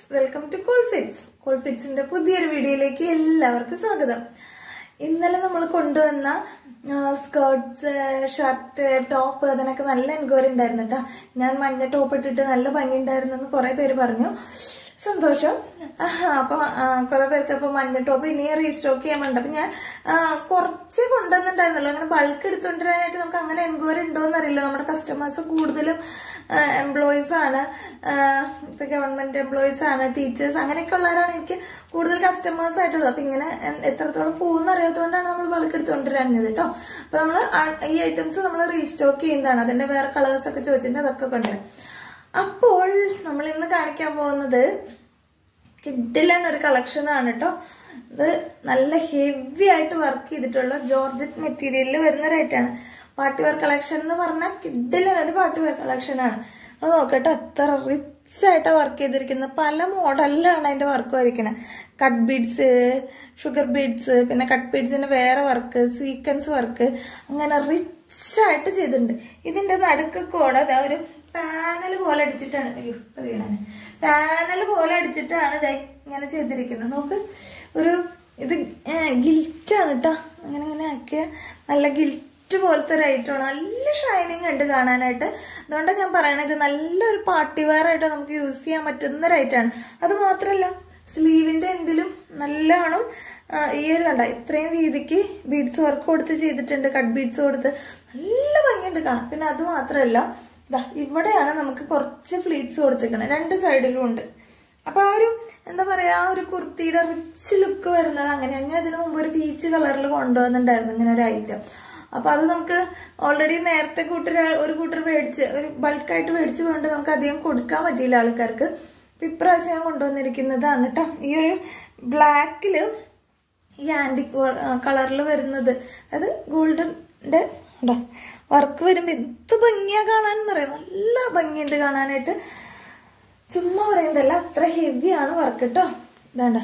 welcome to കോൾഫിറ്റ്സ് കോൾഫിറ്റ്സിന്റെ പുതിയൊരു വീഡിയോയിലേക്ക് എല്ലാവർക്കും സ്വാഗതം ഇന്നലെ നമ്മൾ കൊണ്ടുവന്ന സ്കേർട്ട്സ് ഷർട്ട് ടോപ്പ് അതിനൊക്കെ നല്ല എൻക്വയറി ഉണ്ടായിരുന്നു കേട്ടോ ഞാൻ മഞ്ഞ ടോപ്പ് ഇട്ടിട്ട് നല്ല ഭംഗി ഉണ്ടായിരുന്നു എന്ന് കുറെ പേര് പറഞ്ഞു സന്തോഷം ആഹ് അപ്പൊ ആ, കുറെ പേർക്ക് അപ്പൊ മഞ്ഞ ടോപ്പ് ഇനി റീസ്റ്റോക്ക് ചെയ്യാൻ വേണ്ട അപ്പൊ ഞാൻ ആ, കുറച്ച് കൊണ്ടുവന്നിട്ടുണ്ടായിരുന്നല്ലോ അങ്ങനെ ബൾക്ക് എടുത്തുകൊണ്ടിരാനായിട്ട് നമുക്ക് അങ്ങനെ എൻക്വയറി ഉണ്ടോ എന്നറിയില്ല നമ്മുടെ കസ്റ്റമേഴ്സ് കൂടുതലും എംപ്ലോയീസ് ആണ് ആ, ഇപ്പൊ ഗവൺമെന്റ് എംപ്ലോയീസ് ആണ് ടീച്ചേഴ്സ് അങ്ങനെയൊക്കെ ഉള്ളവരാണ് എനിക്ക് കൂടുതൽ കസ്റ്റമേഴ്സ് ആയിട്ടുള്ളത് അപ്പൊ ഇങ്ങനെ എ- എത്രത്തോളം പോകുന്ന അറിയാത്തതുകൊണ്ടാണ് നമ്മൾ ബൾക്ക് എടുത്തുകൊണ്ടിരുന്നത് കേട്ടോ അപ്പൊ നമ്മൾ ഈ ഐറ്റംസ് നമ്മൾ റീസ്റ്റോക്ക് ചെയ്യുന്നതാണ് അതിന്റെ വേറെ കളേഴ്സ് ഒക്കെ ചോദിച്ചിട്ട് അതൊക്കെ കൊണ്ടുവരാം അപ്പോൾ നമ്മൾ ഇന്ന് കാണിക്കാൻ പോകുന്നത് കിഡിലൻ ഒരു കളക്ഷൻ ആണ് കേട്ടോ ഇത് നല്ല ഹെവി ആയിട്ട് വർക്ക് ചെയ്തിട്ടുള്ള ജോർജറ്റ് മെറ്റീരിയലിൽ വരുന്ന റേറ്റാണ് പാർട്ടി വെയർ കളക്ഷൻ എന്ന് പറഞ്ഞാൽ കിഡിലൻ ഒരു പാർട്ടി വെയർ കളക്ഷൻ ആണ് അത് നോക്കട്ടെ എത്ര റിച്ച് ആയിട്ട് വർക്ക് ചെയ്തിരിക്കുന്നത് പല മോഡലിലാണ് അതിന്റെ വർക്ക് വരയ്ക്കുന്നത് കട്ട് ബീഡ്സ് ഷുഗർ ബീഡ്സ് പിന്നെ കട്ട് ബീഡ്സിന്റെ വേറെ വർക്ക് സ്വീക്കൻസ് വർക്ക് അങ്ങനെ റിച്ച് ആയിട്ട് ചെയ്തിട്ടുണ്ട് ഇതിന്റെ നടുക്ക് കൂടെ ദാ ഒരു പാനൽ പോലെ അടിച്ചിട്ടാണ് അയ്യോ അറിയണേ പാനൽ പോലെ അടിച്ചിട്ടാണ് ഇതാ ഇങ്ങനെ ചെയ്തിരിക്കുന്നത് നോക്ക് ഒരു ഇത് ഗിൽറ്റാണ് കേട്ടോ അങ്ങനെ ഇങ്ങനെ ആക്കിയ നല്ല ഗിൽറ്റ് പോലത്തെ ഒരു ഐറ്റമാണ് നല്ല ഷൈനിങ് ഉണ്ട് കാണാനായിട്ട് അതുകൊണ്ടാണ് ഞാൻ പറയണത് ഇത് നല്ലൊരു പാർട്ടി വെയർ ആയിട്ട് നമുക്ക് യൂസ് ചെയ്യാൻ പറ്റുന്ന ഒരു ഐറ്റമാണ് അത് മാത്രമല്ല സ്ലീവിന്റെ എൻഡിലും നല്ലോണം ആ, ഈ ഒരു കണ്ട ഇത്രയും വീതിക്ക് ബീഡ്സ് വർക്ക് കൊടുത്ത് ചെയ്തിട്ടുണ്ട് കട്ട് ബീഡ്സ് കൊടുത്ത് നല്ല ഭംഗിയുണ്ട് കാണാം പിന്നെ അത് മാത്രമല്ല ദാ ഇവിടെയാണ് നമുക്ക് കുറച്ച് ഫ്ലീറ്റ്സ് കൊടുത്തേക്കണത് രണ്ട് സൈഡിലും ഉണ്ട് അപ്പൊ ആ ഒരു എന്താ പറയാ ആ ഒരു കുർത്തിയുടെ റിച്ച് ലുക്ക് വരുന്നത് അങ്ങനെയാണ് ഞാൻ ഇതിനു മുമ്പ് ഒരു പീച്ച് കളറിൽ കൊണ്ടുവന്നിട്ടുണ്ടായിരുന്നു ഇങ്ങനെ ഒരു ഐറ്റം അപ്പൊ അത് നമുക്ക് ഓൾറെഡി നേരത്തെ കൂട്ടർ ഒരു കൂട്ടർ മേടിച്ച് ഒരു ബൾക്കായിട്ട് മേടിച്ച് വേണ്ട നമുക്ക് അധികം കൊടുക്കാൻ പറ്റിയില്ല ആൾക്കാർക്ക് അപ്പൊ ഇപ്രാവശ്യം ഞാൻ കൊണ്ടുവന്നിരിക്കുന്നതാണ് കേട്ടോ ഈ ഒരു ബ്ലാക്കില് ഈ ആന്റിക് കളറിൽ വരുന്നത് അത് ഗോൾഡന്റെ വർക്ക് വരുമ്പോ എന്ത് ഭംഗിയാ കാണാൻ പറയാം നല്ല ഭംഗിയുണ്ട് കാണാനായിട്ട് ചുമ്മാ പറയുന്നതല്ല അത്ര ഹെവിയാണ് വർക്ക് കേട്ടോ ഇതാണ്ട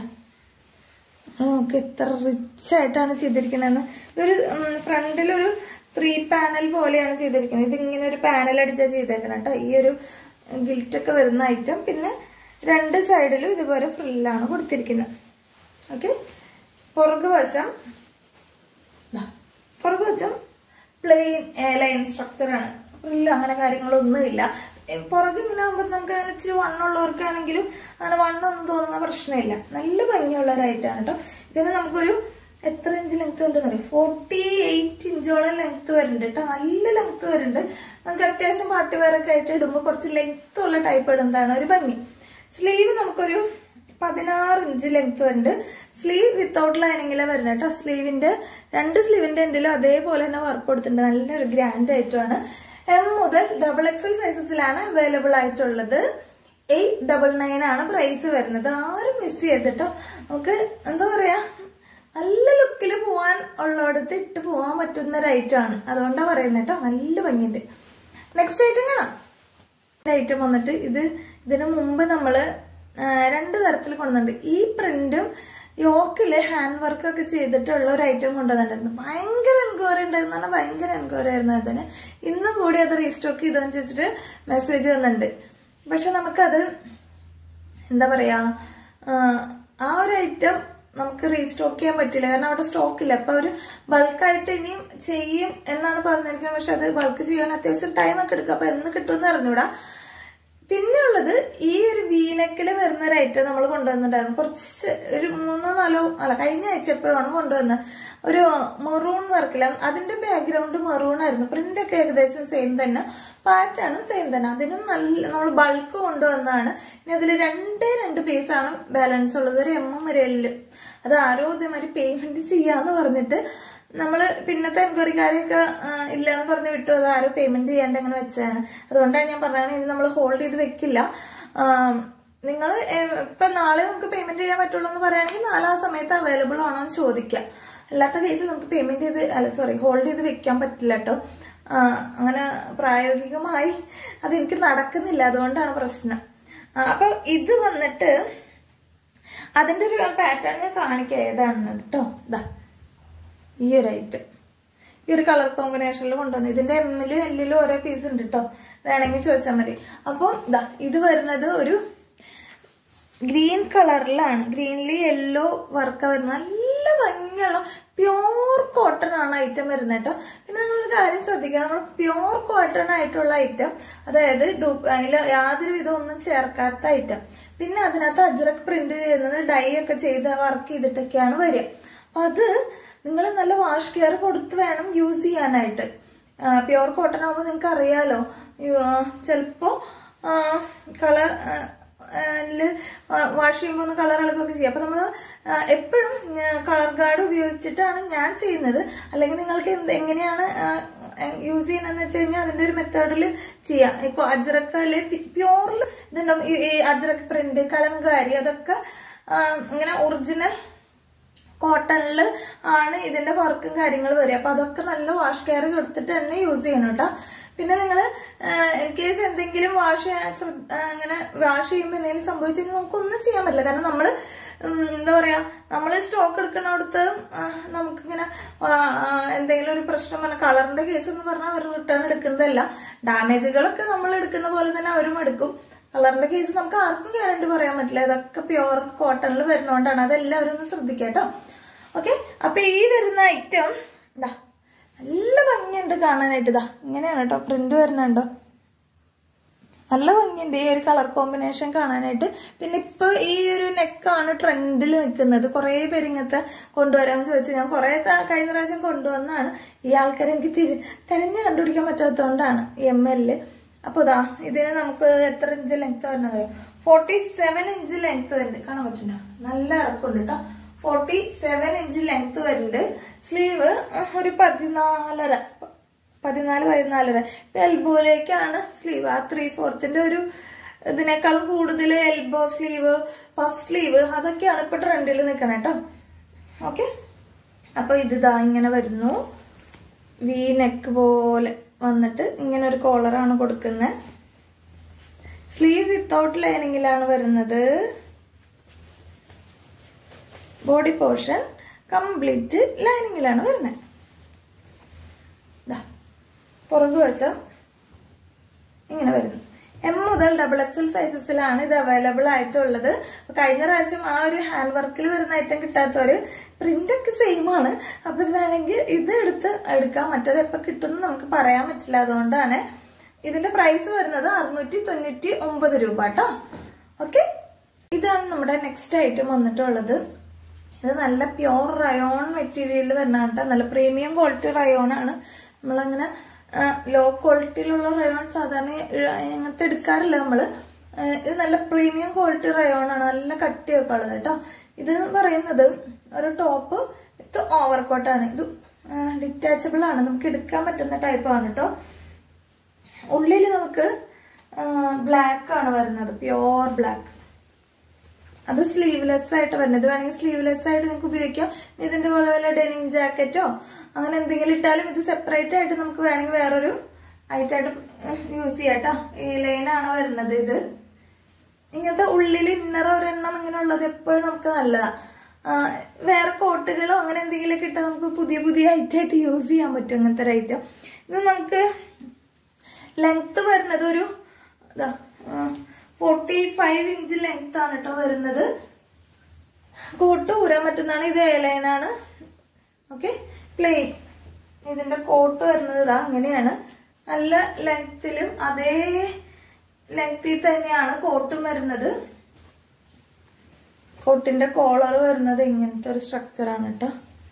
നമുക്ക് എത്ര റിച്ച് ആയിട്ടാണ് ചെയ്തിരിക്കണതെന്ന് ഇതൊരു ഫ്രണ്ടിലൊരു ത്രീ പാനൽ പോലെയാണ് ചെയ്തിരിക്കുന്നത് ഇതിങ്ങനെ ഒരു പാനൽ അടിച്ചാൽ ചെയ്തേക്കണം കേട്ടോ ഈ ഒരു ഗിൽറ്റ് ഒക്കെ വരുന്ന ഐറ്റം പിന്നെ രണ്ട് സൈഡിലും ഇതുപോലെ ഫ്രില്ലാണ് കൊടുത്തിരിക്കുന്നത് ഓക്കെ പുറകു വശം ദാ, പുറകു വശം പ്ലെയിൻ ലൈൻ സ്ട്രക്ചറാണ് ഫ്രില്ല് അങ്ങനെ കാര്യങ്ങളൊന്നുമില്ല ഏ, പുറകെ ഇങ്ങനെ ആകുമ്പോൾ നമുക്ക് അങ്ങനെ ഇച്ചിരി വണ്ണുള്ളവർക്കാണെങ്കിലും അങ്ങനെ വണ്ണൊന്നും തോന്നുന്ന പ്രശ്നമില്ല നല്ല ഭംഗിയുള്ള ഒരു ഐറ്റാണ് കേട്ടോ ഇതിന് നമുക്കൊരു എത്ര ഇഞ്ച് ലെങ്ത് വരുന്നുണ്ട് അറിയാം ഫോർട്ടി എയ്റ്റ് ഇഞ്ചോളം ലെങ്ത് വരുന്നുണ്ട് കേട്ടോ നല്ല ലെങ്ത് വരുന്നുണ്ട് നമുക്ക് അത്യാവശ്യം പാർട്ടി വെയറൊക്കെ ആയിട്ട് ഇടുമ്പോൾ കുറച്ച് ലെങ്ത് ഉള്ള ടൈപ്പ് ഇടുന്നതാണ് ഒരു ഭംഗി സ്ലീവ് നമുക്കൊരു പതിനാറ് ഇഞ്ച് ലെങ്ത് വരുന്നുണ്ട് സ്ലീവ് വിത്തൗട്ട് ലൈനിങ്ങിലെ വരുന്നത് കേട്ടോ സ്ലീവിന്റെ രണ്ട് സ്ലീവിന്റെ എൻഡിലും അതേപോലെ തന്നെ വർക്ക് കൊടുത്തിട്ടുണ്ട് നല്ലൊരു ഗ്രാൻഡ് ആയിട്ടുമാണ് എം മുതൽ ഡബിൾ എക്സൽ സൈസസിലാണ് അവൈലബിൾ ആയിട്ടുള്ളത് എയ്റ്റ് ഡബിൾ നയൻ ആണ് പ്രൈസ് വരുന്നത് ആരും മിസ് ചെയ്തിട്ടോ നമുക്ക് എന്താ പറയാ നല്ല ലുക്കിൽ പോവാൻ ഉള്ളിടത്ത് ഇട്ട് പോവാൻ പറ്റുന്ന ഒരു ഐറ്റം ആണ് അതുകൊണ്ടാണ് പറയുന്നത് കേട്ടോ നല്ല ഭംഗിയുണ്ട് നെക്സ്റ്റ് ഐറ്റം കാണാം ഐറ്റം വന്നിട്ട് ഇത് ഇതിനു മുമ്പ് നമ്മള് ആ, രണ്ട് തരത്തിൽ കൊണ്ടുവന്നിട്ടുണ്ട് ഈ പ്രിന്റും യോക്കില് ഹാൻഡ് വർക്ക് ഒക്കെ ചെയ്തിട്ടുള്ള ഒരു ഐറ്റം കൊണ്ടുവന്നിട്ടുണ്ടായിരുന്നു ഭയങ്കര എൻക്വയറി ഉണ്ടായിരുന്നു പറഞ്ഞാൽ ഭയങ്കര എൻക്വയറി ആയിരുന്നു അതിന് ഇന്നും കൂടി അത് റീസ്റ്റോക്ക് ചെയ്തോന്ന് ചോദിച്ചിട്ട് മെസ്സേജ് വന്നിട്ടുണ്ട് പക്ഷെ നമുക്കത് എന്താ പറയാ ആ, ആ ഒരു ഐറ്റം നമുക്ക് റീസ്റ്റോക്ക് ചെയ്യാൻ പറ്റില്ല കാരണം അവിടെ സ്റ്റോക്ക് ഇല്ല അപ്പൊ അവര് ബൾക്കായിട്ട് ഇനിയും ചെയ്യും എന്നാണ് പറഞ്ഞിരിക്കുന്നത് പക്ഷെ അത് ബൾക്ക് ചെയ്യാൻ അത്യാവശ്യം ടൈം ഒക്കെ എടുക്കും അപ്പൊ എന്ന് കിട്ടുമെന്ന് അറിഞ്ഞൂടാ പിന്നെ ഉള്ളത് ഈ ഒരു വീനക്കില് വരുന്ന ഒരു ഐറ്റം നമ്മൾ കൊണ്ടുവന്നിട്ടുണ്ടായിരുന്നു കുറച്ച് ഒരു മൂന്നോ നാലോ അല്ല കഴിഞ്ഞ ആഴ്ച എപ്പോഴാണ് കൊണ്ടുവന്നത് ഒരു മെറൂൺ വർക്കില്ല അതിന്റെ ബാക്ക്ഗ്രൗണ്ട് മെറൂൺ ആയിരുന്നു പ്രിന്റ് ഒക്കെ ഏകദേശം സെയിം തന്നെ പാറ്റേണും സെയിം തന്നെ അതിനും നല്ല നമ്മൾ ബൾക്ക് കൊണ്ടുവന്നതാണ് ഇനി അതിൽ രണ്ടേ രണ്ട് പീസാണ് ബാലൻസ് ഉള്ളത് ഒരു എമ്മും ഒരു എല്ലും അത് ആരോ ഇതേമാതിരി പേയ്മെന്റ് ചെയ്യാന്ന് പറഞ്ഞിട്ട് നമ്മള് പിന്നത്തെ എൻക്വയറിക്കാരെയൊക്കെ ഇല്ല എന്ന് പറഞ്ഞ് വിട്ടു അത് ആരും പേയ്മെന്റ് ചെയ്യാണ്ട് അങ്ങനെ വെച്ചതാണ് അതുകൊണ്ടാണ് ഞാൻ പറഞ്ഞത് ഇനി നമ്മൾ ഹോൾഡ് ചെയ്ത് വെക്കില്ല നിങ്ങൾ ഇപ്പൊ നാളെ നമുക്ക് പേയ്മെന്റ് ചെയ്യാൻ പറ്റുള്ളൂ എന്ന് പറയുകയാണെങ്കിൽ നാളെ ആ സമയത്ത് അവൈലബിൾ ആണോ എന്ന് ചോദിക്കാം അല്ലാത്ത കേസിൽ നമുക്ക് പേയ്മെന്റ് ചെയ്ത് അല്ല സോറി ഹോൾഡ് ചെയ്ത് വെക്കാൻ പറ്റില്ല കേട്ടോ ആ, അങ്ങനെ പ്രായോഗികമായി അതെനിക്ക് നടക്കുന്നില്ല അതുകൊണ്ടാണ് പ്രശ്നം ആ, അപ്പൊ ഇത് വന്നിട്ട് അതിന്റെ ഒരു പാറ്റേൺ ഞാൻ കാണിക്കാം ഏതാണെന്ന് കേട്ടോ ഇതാ ഈ ഒരു ഐറ്റം ഈ ഒരു കളർ കോമ്പിനേഷനിൽ കൊണ്ടുവന്നു ഇതിന്റെ എമ്മിലും എല്ലിലും ഓരോ പീസ് ഉണ്ട് കേട്ടോ വേണമെങ്കിൽ ചോദിച്ചാൽ മതി അപ്പം ഇതാ ഇത് വരുന്നത് ഒരു ഗ്രീൻ കളറിലാണ് ഗ്രീനിൽ യെല്ലോ വർക്ക് വരുന്നത് നല്ല ഭംഗിയുള്ള പ്യോർ കോട്ടൺ ആണ് ഐറ്റം വരുന്നത് കേട്ടോ പിന്നെ നിങ്ങളൊരു കാര്യം ശ്രദ്ധിക്കണം നമ്മൾ പ്യോർ കോട്ടൺ ആയിട്ടുള്ള ഐറ്റം അതായത് അതിൽ യാതൊരു വിധം ഒന്നും ചേർക്കാത്ത ഐറ്റം പിന്നെ അതിനകത്ത് അജ്രക് പ്രിന്റ് ചെയ്യുന്നത് ഡൈ ഒക്കെ ചെയ്ത് വർക്ക് ചെയ്തിട്ടൊക്കെയാണ് വരിക അപ്പൊ അത് നിങ്ങൾ നല്ല വാഷ് കെയർ കൊടുത്ത് വേണം യൂസ് ചെയ്യാനായിട്ട് പ്യോർ കോട്ടൺ ആകുമ്പോൾ നിങ്ങൾക്ക് അറിയാലോ ചിലപ്പോ കളർ വാഷ് ചെയ്യുമ്പോൾ ഒന്ന് കളർ ഇളകൊക്കെ ചെയ്യും അപ്പൊ നമ്മൾ എപ്പോഴും കളർ ഗാർഡ് ഉപയോഗിച്ചിട്ടാണ് ഞാൻ ചെയ്യുന്നത് അല്ലെങ്കിൽ നിങ്ങൾക്ക് എന്ത് എങ്ങനെയാണ് യൂസ് ചെയ്യണമെന്ന് വെച്ച് കഴിഞ്ഞാൽ അതിന്റെ ഒരു മെത്തേഡിൽ ചെയ്യാം ഇപ്പൊ അജ്രക്കല് പ്യോറിൽ ഇതുണ്ടാവും ഈ ഈ അജ്രക് പ്രിന്റ് കലങ്കാരി അതൊക്കെ ആ, ഇങ്ങനെ ഒറിജിനൽ കോട്ടണിൽ ആണ് ഇതിന്റെ വർക്കും കാര്യങ്ങൾ വരിക അപ്പൊ അതൊക്കെ നല്ല വാഷ് കെയർ കൊടുത്തിട്ട് തന്നെ യൂസ് ചെയ്യണം കേട്ടോ പിന്നെ നിങ്ങൾ ഇൻ കേസ് എന്തെങ്കിലും വാഷ് അങ്ങനെ വാഷ് ചെയ്യുമ്പോൾ എന്തെങ്കിലും സംഭവിച്ചു കഴിഞ്ഞാൽ നമുക്കൊന്നും ചെയ്യാൻ പറ്റില്ല കാരണം നമ്മൾ എന്താ പറയാ നമ്മൾ സ്റ്റോക്ക് എടുക്കുന്നിടത്ത് നമുക്കിങ്ങനെ ആ, ആ, എന്തെങ്കിലും ഒരു പ്രശ്നം പറഞ്ഞ കളറിന്റെ കേസ് എന്ന് പറഞ്ഞാൽ അവർ റിട്ടേൺ എടുക്കുന്നതല്ല ഡാമേജുകളൊക്കെ നമ്മൾ എടുക്കുന്ന പോലെ തന്നെ അവരും എടുക്കും കളറിന്റെ കേസ് നമുക്ക് ആർക്കും ഗ്യാരണ്ടി പറയാൻ പറ്റില്ല ഇതൊക്കെ പ്യുവർ കോട്ടണിൽ വരുന്നോണ്ടാണ് അതെല്ലാവരും ഒന്ന് ശ്രദ്ധിക്കാം കേട്ടോ ഓക്കെ അപ്പൊ ഈ വരുന്ന ഐറ്റം ഇതാ നല്ല ഭംഗിയുണ്ട് കാണാനായിട്ട് ഇതാ ഇങ്ങനെയാണ് കേട്ടോ പ്രിന്റ് വരുന്നുണ്ടോ നല്ല ഭംഗിയുണ്ട് ഈ ഒരു കളർ കോമ്പിനേഷൻ കാണാനായിട്ട് പിന്നെ ഇപ്പൊ ഈ ഒരു നെക്കാണ് ട്രെൻഡിൽ നിൽക്കുന്നത് കുറെ പേര് ഇങ്ങനത്തെ കൊണ്ടുവരാമെന്ന് ചോദിച്ചു ഞാൻ കുറെ കഴിഞ്ഞ പ്രാവശ്യം കൊണ്ടുവന്നാണ് ഈ ആൾക്കാരെ എനിക്ക് തിരി തെരഞ്ഞു കണ്ടുപിടിക്കാൻ പറ്റാത്തതുകൊണ്ടാണ് എം എല്ല് അപ്പൊ ഇതാ ഇതിന് നമുക്ക് എത്ര ഇഞ്ച് ലെങ്ത് വരുന്നത് ഫോർട്ടി സെവൻ ഇഞ്ച് ലെങ്ത് വരുന്നുണ്ട് കാണാൻ പറ്റുന്നുണ്ടോ നല്ല ഇറക്കമുണ്ട് കേട്ടോ ഫോർട്ടി സെവൻ ഇഞ്ച് ലെങ്ത് വരുന്നുണ്ട് സ്ലീവ് ഒരു പതിനാലര പതിനാല് പതിനാലര എൽബോയിലേക്കാണ് സ്ലീവ് ആ ത്രീ ഫോർത്തിന്റെ ഒരു ഇതിനേക്കാളും കൂടുതൽ എൽബോ സ്ലീവ് പഫ് സ്ലീവ് അതൊക്കെയാണ് ഇപ്പൊ ട്രെൻഡിൽ നിൽക്കണേ കേട്ടോ ഓക്കെ അപ്പൊ ഇത് ദാ ഇങ്ങനെ വരുന്നു വി നെക്ക് പോലെ വന്നിട്ട് ഇങ്ങനെ ഒരു കോളറാണ് കൊടുക്കുന്നത് സ്ലീവ് വിത്തൗട്ട് ലൈനിങ്ങിലാണ് വരുന്നത് ബോഡി പോർഷൻ കംപ്ലീറ്റ് ലൈനിങ്ങിലാണ് വരുന്നത് പുറകുവശം ഇങ്ങനെ വരുന്നു എം മുതൽ ഡബിൾ എക്സൽ സൈസസിലാണ് ഇത് അവൈലബിൾ ആയിട്ടുള്ളത് അപ്പൊ കഴിഞ്ഞ പ്രാവശ്യം ആ ഒരു ഹാൻഡ് വർക്കിൽ വരുന്ന ഐറ്റം കിട്ടാത്തവര് പ്രിന്റ് ഒക്കെ സെയിം ആണ് അപ്പൊ ഇത് വേണമെങ്കിൽ ഇത് എടുത്ത് എടുക്കാം മറ്റത് എപ്പോ കിട്ടുമെന്ന് നമുക്ക് പറയാൻ പറ്റില്ല അതുകൊണ്ടാണ് ഇതിന്റെ പ്രൈസ് വരുന്നത് അറുന്നൂറ്റി തൊണ്ണൂറ്റി ഒമ്പത് രൂപ കേട്ടോ ഓക്കെ ഇതാണ് നമ്മുടെ നെക്സ്റ്റ് ഐറ്റം വന്നിട്ടുള്ളത് ഇത് നല്ല പ്യോർ റയോൺ മെറ്റീരിയൽ വരുന്നതാണ് കേട്ടോ നല്ല പ്രീമിയം ക്വാളിറ്റി റയോൺ ആണ് നമ്മളങ്ങനെ ലോ ക്വാളിറ്റിയിലുള്ള റയോൺ സാധാരണ അങ്ങനത്തെ എടുക്കാറില്ല നമ്മള് ആ, ഇത് നല്ല പ്രീമിയം ക്വാളിറ്റി റയോൺ ആണ് നല്ല കട്ടിയൊക്കെ ഉള്ളത് കേട്ടോ ഇത് എന്ന് പറയുന്നത് ഒരു ടോപ്പ് ഇത് ഓവർ കോട്ടാണ് ഇത് ഡിറ്റാച്ചബിൾ ആണ് നമുക്ക് എടുക്കാൻ പറ്റുന്ന ടൈപ്പ് ആണ് കേട്ടോ ഉള്ളിൽ നമുക്ക് ബ്ലാക്ക് ആണ് വരുന്നത് പ്യോർ ബ്ലാക്ക് അത് സ്ലീവ്ലെസ് ആയിട്ട് വരുന്നത് ഇത് വേണമെങ്കിൽ സ്ലീവ്ലെസ് ആയിട്ട് നിങ്ങൾക്ക് ഉപയോഗിക്കാം ഇനി ഇതിന്റെ പോലെ വല്ല ഡെനിം ജാക്കറ്റോ അങ്ങനെ എന്തെങ്കിലും ഇട്ടാലും ഇത് സെപ്പറേറ്റ് ആയിട്ട് നമുക്ക് വേണമെങ്കിൽ വേറൊരു ഐറ്റായിട്ട് യൂസ് ചെയ്യാം കേട്ടോ ഈ ലൈനാണ് വരുന്നത് ഇത് ഇങ്ങനത്തെ ഉള്ളിൽ ഇന്നർ ഒരെണ്ണം ഇങ്ങനെ ഉള്ളത് എപ്പോഴും നമുക്ക് നല്ലതാ ആ, വേറെ കോട്ടുകളോ അങ്ങനെ എന്തെങ്കിലുമൊക്കെ ഇട്ടാൽ നമുക്ക് പുതിയ പുതിയ ഐറ്റമായിട്ട് യൂസ് ചെയ്യാൻ പറ്റും അങ്ങനത്തെ ഒരു ഐറ്റം ഇത് നമുക്ക് ലെങ്ത് വരുന്നത് ഒരു ഫോർട്ടി ഫൈവ് ഇഞ്ച് ലെങ്ത് ആണ് കേട്ടോ വരുന്നത് കോട്ട് ഊരാൻ പറ്റുന്നതാണ് ഇത് ഏലൈനാണ് ഓക്കെ പ്ലെയിൻ ഇതിന്റെ കോട്ട് വരുന്നത് ഇതാ അങ്ങനെയാണ് നല്ല ലെങ്ത്തിലും അതേ ലെങ്ത്തിൽ തന്നെയാണ് കോട്ടും വരുന്നത് കോട്ടിന്റെ കോളർ വരുന്നത് ഇങ്ങനത്തെ ഒരു സ്ട്രക്ചറാണ് കേട്ടോ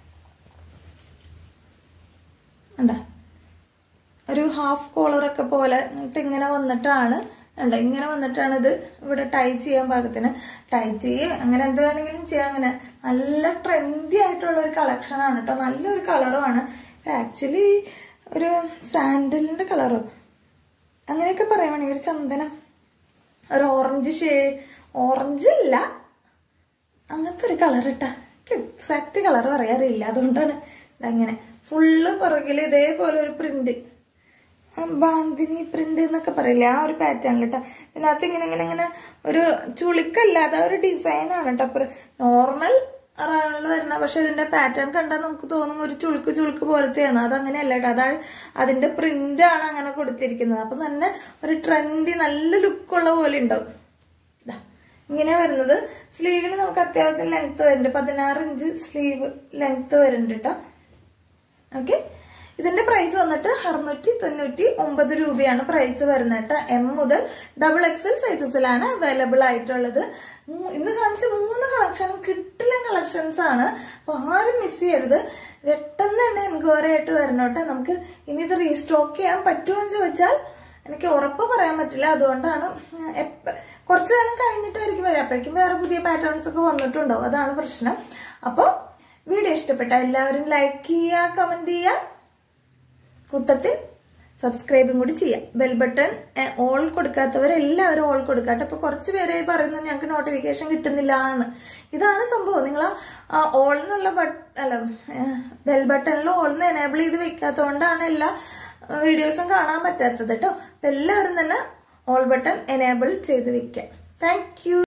ഉണ്ടോ ഒരു ഹാഫ് കോളറൊക്കെ പോലെ എന്നിട്ട് ഇങ്ങനെ വന്നിട്ടാണ് ഉണ്ട് ഇങ്ങനെ വന്നിട്ടാണ് ഇത് ഇവിടെ ടൈ ചെയ്യാൻ പാകത്തിന് ടൈ ചെയ്യുക അങ്ങനെ എന്ത് വേണമെങ്കിലും ചെയ്യാം അങ്ങനെ നല്ല ട്രെൻഡി ആയിട്ടുള്ള ഒരു കളക്ഷൻ ആണ് കേട്ടോ നല്ലൊരു കളറുമാണ് ആക്ച്വലി ഒരു സാൻഡലിന്റെ കളറോ അങ്ങനെയൊക്കെ പറയാൻ വേണമെങ്കിൽ ഒരു ചന്ദനം ഒരു ഓറഞ്ച് ഷേ ഓറഞ്ച് ഇല്ല അങ്ങനത്തെ ഒരു കളർ ഇട്ടാ എക്സാക്ട് കളർ പറയാറില്ല അതുകൊണ്ടാണ് ഇതങ്ങനെ ഫുള്ള് പുറകിൽ ഇതേപോലെ ഒരു പ്രിന്റ് ബാന്തിനി പ്രിന്റ് എന്നൊക്കെ പറയില്ലേ ആ ഒരു പാറ്റേൺ കേട്ടോ ഇതിനകത്ത് ഇങ്ങനെ ഇങ്ങനെ ഇങ്ങനെ ഒരു ചുളിക്കല്ലാതെ ഒരു ഡിസൈൻ ആണ് കേട്ടോ നോർമൽ റൗണ്ടിൽ വരുന്ന പക്ഷെ ഇതിന്റെ പാറ്റേൺ കണ്ടാൽ നമുക്ക് തോന്നും ഒരു ചുളുക്ക് ചുളുക്ക് പോലത്തെയാണ് അതങ്ങനെയല്ല കേട്ടോ അതാ അതിന്റെ പ്രിന്റ് ആണ് അങ്ങനെ കൊടുത്തിരിക്കുന്നത് അപ്പൊ തന്നെ ഒരു ട്രെൻഡി നല്ല ലുക്കുള്ള പോലെ ഉണ്ടാവും ദാ, ഇങ്ങനെ വരുന്നത് സ്ലീവിന് നമുക്ക് അത്യാവശ്യം ലെങ്ത് വരുന്നുണ്ട് പതിനാറ് ഇഞ്ച് സ്ലീവ് ലെങ്ത് വരുന്നുണ്ട് കേട്ടോ ഓക്കെ ഇതിന്റെ പ്രൈസ് വന്നിട്ട് അറുന്നൂറ്റി തൊണ്ണൂറ്റി ഒമ്പത് രൂപയാണ് പ്രൈസ് വരുന്നത് കേട്ടോ എം മുതൽ ഡബിൾ എക്സൽ സൈസസിലാണ് അവൈലബിൾ ആയിട്ടുള്ളത് മൂ- ഇന്ന് കാണിച്ച മൂന്ന് കളക്ഷനും കിട്ടില്ല കളക്ഷൻസ് ആണ് അപ്പൊ ആരും മിസ് ചെയ്യരുത് പെട്ടെന്ന് തന്നെ എൻക്വയറി ആയിട്ട് വരണം കേട്ടോ നമുക്ക് ഇനി ഇത് റീസ്റ്റോക്ക് ചെയ്യാൻ പറ്റുമോ എന്ന് ചോദിച്ചാൽ എനിക്ക് ഉറപ്പ് പറയാൻ പറ്റില്ല അതുകൊണ്ടാണ് എപ്പ- കുറച്ച് കാലം കഴിഞ്ഞിട്ടായിരിക്കും വരിക അപ്പോഴേക്കും വേറെ പുതിയ പാറ്റേൺസ് ഒക്കെ വന്നിട്ടുണ്ടാവും അതാണ് പ്രശ്നം അപ്പോൾ വീഡിയോ ഇഷ്ടപ്പെട്ട എല്ലാവരും ലൈക്ക് ചെയ്യുക കമന്റ് ചെയ്യുക കൂട്ടത്തിൽ സബ്സ്ക്രൈബും കൂടി ചെയ്യാം ബെൽ ബട്ടൺ ഓൾ കൊടുക്കാത്തവരെല്ലാവരും ഓൾ കൊടുക്കാട്ടെ അപ്പൊ കുറച്ച് പേരെ പറയുന്നു ഞങ്ങൾക്ക് നോട്ടിഫിക്കേഷൻ കിട്ടുന്നില്ല എന്ന് ഇതാണ് സംഭവം നിങ്ങൾ ആ ഓൾ എന്നുള്ള ബട്ട് അല്ല ബെൽ ബട്ടണിൽ ഓൾന്ന് എനേബിൾ ചെയ്ത് വെക്കാത്തതുകൊണ്ടാണ് എല്ലാ വീഡിയോസും കാണാൻ പറ്റാത്തത് കേട്ടോ അപ്പൊ എല്ലാവരും തന്നെ ഓൾ ബട്ടൺ എനേബിൾ ചെയ്ത് വെക്കാം താങ്ക് യു